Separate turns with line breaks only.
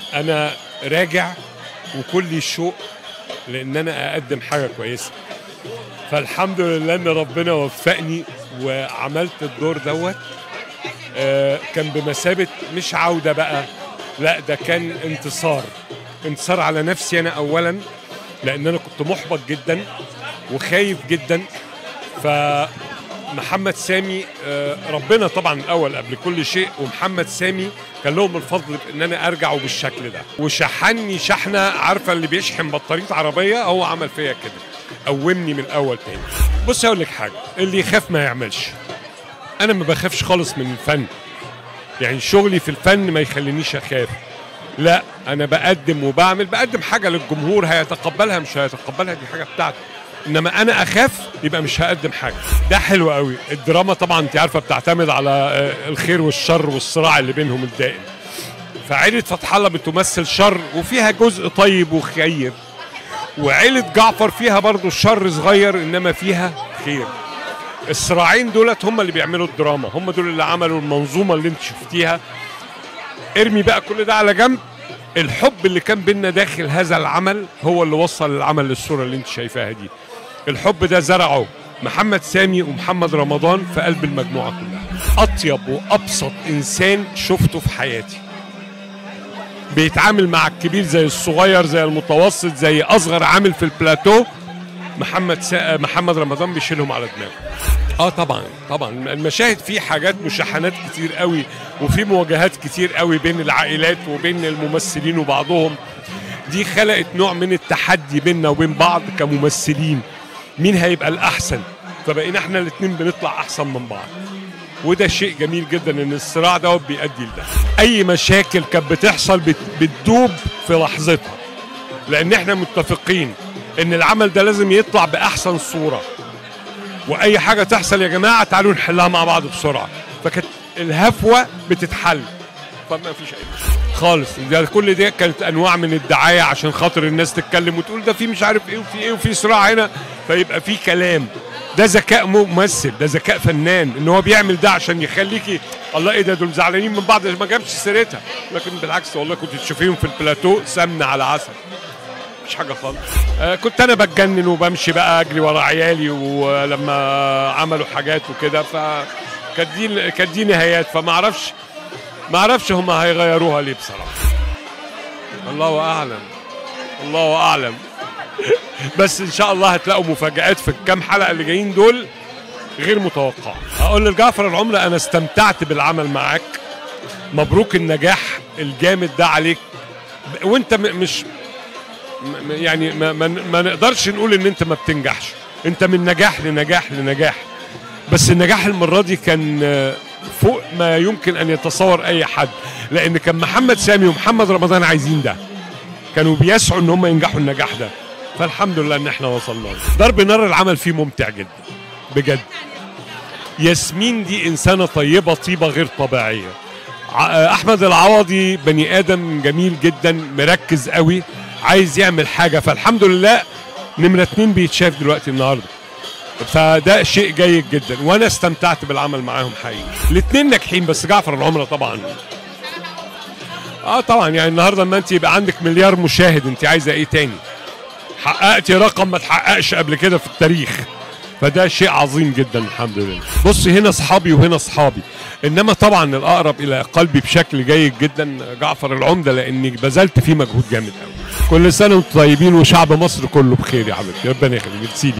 انا راجع وكل شوق لان انا اقدم حاجه كويسه فالحمد لله ان ربنا وفقني وعملت الدور دوت آه، كان بمثابه مش عوده بقى لا ده كان انتصار انتصار على نفسي انا اولا لان انا كنت محبط جدا وخايف جدا فمحمد سامي آه، ربنا طبعا الاول قبل كل شيء ومحمد سامي كان لهم الفضل في ان انا ارجع بالشكل ده وشحني شحنه عارفه اللي بيشحن بطاريه عربيه هو عمل فيا كده قومني من الاول تاني بص اقول لك حاجه اللي يخاف ما يعملش انا ما بخافش خالص من الفن يعني شغلي في الفن ما يخلينيش اخاف لا انا بقدم وبعمل بقدم حاجه للجمهور هيتقبلها مش هيتقبلها دي حاجه بتاعته انما انا اخاف يبقى مش هقدم حاجه ده حلو قوي الدراما طبعا انت عارفه بتعتمد على آه، الخير والشر والصراع اللي بينهم الدائم فعيله فتح الله بتمثل شر وفيها جزء طيب وخير وعيله جعفر فيها برضو شر صغير انما فيها خير الصراعين دولت هم اللي بيعملوا الدراما هم دول اللي عملوا المنظومه اللي انت شفتيها ارمي بقى كل ده على جنب الحب اللي كان بينا داخل هذا العمل هو اللي وصل العمل للصوره اللي انت شايفاها دي الحب ده زرعه محمد سامي ومحمد رمضان في قلب المجموعه كلها اطيب وابسط انسان شفته في حياتي بيتعامل مع الكبير زي الصغير زي المتوسط زي اصغر عامل في البلاتو محمد سا... محمد رمضان بيشيلهم على دماغه اه طبعا طبعا المشاهد فيه حاجات مشاحنات كتير قوي وفي مواجهات كتير قوي بين العائلات وبين الممثلين وبعضهم دي خلقت نوع من التحدي بيننا وبين بعض كممثلين مين هيبقى الاحسن فبقينا احنا الاتنين بنطلع احسن من بعض وده شيء جميل جدا ان الصراع دوت بيؤدي لده اي مشاكل كانت بتحصل بت... بتدوب في لحظتها لان احنا متفقين ان العمل ده لازم يطلع باحسن صوره واي حاجه تحصل يا جماعه تعالوا نحلها مع بعض بسرعه فكانت الهفوه بتتحل فما فيش اي مشكله خالص ده كل دي كانت انواع من الدعايه عشان خاطر الناس تتكلم وتقول ده في مش عارف ايه وفي ايه وفي صراع هنا فيبقى في كلام ده ذكاء ممثل ده ذكاء فنان ان هو بيعمل ده عشان يخليكي الله ايه ده دول زعلانين من بعض ما جابش سيرتها لكن بالعكس والله كنت تشوفيهم في البلاتو سمنه على عسل مش حاجه خالص آه كنت انا بتجنن وبمشي بقى اجري ورا عيالي ولما عملوا حاجات وكده ف كانت دي كانت دي نهايات فما اعرفش ما اعرفش هم هيغيروها ليه بصراحه الله اعلم الله اعلم بس ان شاء الله هتلاقوا مفاجآت في الكام حلقه اللي جايين دول غير متوقعه اقول لجعفر العمله انا استمتعت بالعمل معاك مبروك النجاح الجامد ده عليك وانت م- مش م- يعني ما, ما, ما نقدرش نقول ان انت ما بتنجحش انت من نجاح لنجاح لنجاح بس النجاح المره دي كان آه، فوق ما يمكن ان يتصور اي حد لان كان محمد سامي ومحمد رمضان عايزين ده كانوا بيسعوا ان هم ينجحوا النجاح ده فالحمد لله ان احنا وصلنا له. ضرب نار العمل فيه ممتع جدا بجد ياسمين دي انسانه طيبه طيبه غير طبيعيه ع- احمد العوضي بني ادم جميل جدا مركز قوي عايز يعمل حاجه فالحمد لله نمره اتنين بيتشاف دلوقتي النهارده فده شيء جيد جدا وانا استمتعت بالعمل معاهم حقيقي الاثنين ناجحين بس جعفر العمره طبعا اه طبعا يعني النهارده لما انت يبقى عندك مليار مشاهد انت عايزه ايه تاني حققتي رقم ما تحققش قبل كده في التاريخ فده شيء عظيم جدا الحمد لله بص هنا اصحابي وهنا اصحابي انما طبعا الاقرب الى قلبي بشكل جيد جدا جعفر العمده لاني بذلت فيه مجهود جامد قوي كل سنه وانتم طيبين وشعب مصر كله بخير يا حبيبتي ربنا يخليك ميرسي